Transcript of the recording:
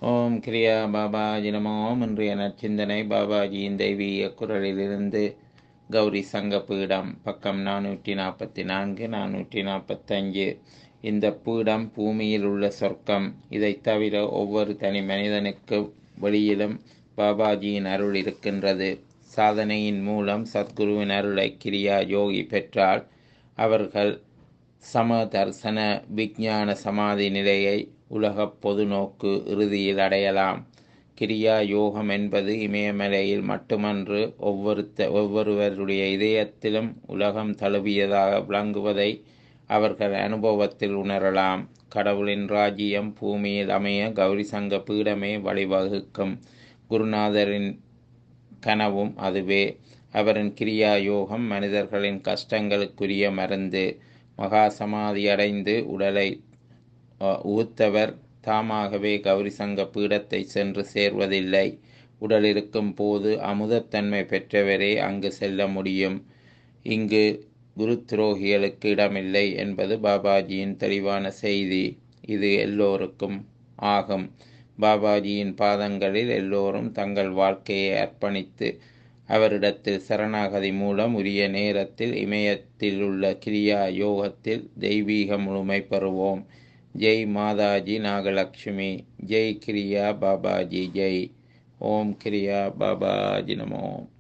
ஓம் கிரியா பாபாஜி நமோ இன்றைய நற்சிந்தனை பாபாஜியின் தெய்வீக குரலிலிருந்து கௌரி சங்க பீடம் பக்கம் நானூற்றி நாற்பத்தி நான்கு நானூற்றி நாற்பத்தஞ்சு இந்த பீடம் பூமியில் உள்ள சொர்க்கம் இதைத் தவிர ஒவ்வொரு தனி மனிதனுக்கு வெளியிலும் பாபாஜியின் அருள் இருக்கின்றது சாதனையின் மூலம் சத்குருவின் அருளை கிரியா யோகி பெற்றால் அவர்கள் சம தர்சன விஞ்ஞான சமாதி நிலையை உலகப் பொது நோக்கு இறுதியில் அடையலாம் கிரியா யோகம் என்பது இமயமலையில் மட்டுமன்று ஒவ்வொருத்த ஒவ்வொருவருடைய இதயத்திலும் உலகம் தழுவியதாக விளங்குவதை அவர்கள் அனுபவத்தில் உணரலாம் கடவுளின் ராஜ்யம் பூமியில் அமைய கௌரி சங்க பீடமே வழிவகுக்கும் குருநாதரின் கனவும் அதுவே அவரின் கிரியா யோகம் மனிதர்களின் கஷ்டங்களுக்குரிய மருந்து மகா சமாதி அடைந்து உடலை உகுத்தவர் தாமாகவே கௌரி சங்க பீடத்தை சென்று சேர்வதில்லை உடல் இருக்கும் போது அமுதத்தன்மை பெற்றவரே அங்கு செல்ல முடியும் இங்கு குரு துரோகிகளுக்கு இடமில்லை என்பது பாபாஜியின் தெளிவான செய்தி இது எல்லோருக்கும் ஆகும் பாபாஜியின் பாதங்களில் எல்லோரும் தங்கள் வாழ்க்கையை அர்ப்பணித்து அவரிடத்தில் சரணாகதி மூலம் உரிய நேரத்தில் இமயத்தில் உள்ள கிரியா யோகத்தில் தெய்வீக முழுமை பெறுவோம் ஜெய் மாதாஜி நாகலட்சுமி ஜெய் கிரியா பாபாஜி ஜெய் ஓம் கிரியா பாபாஜி நமோம்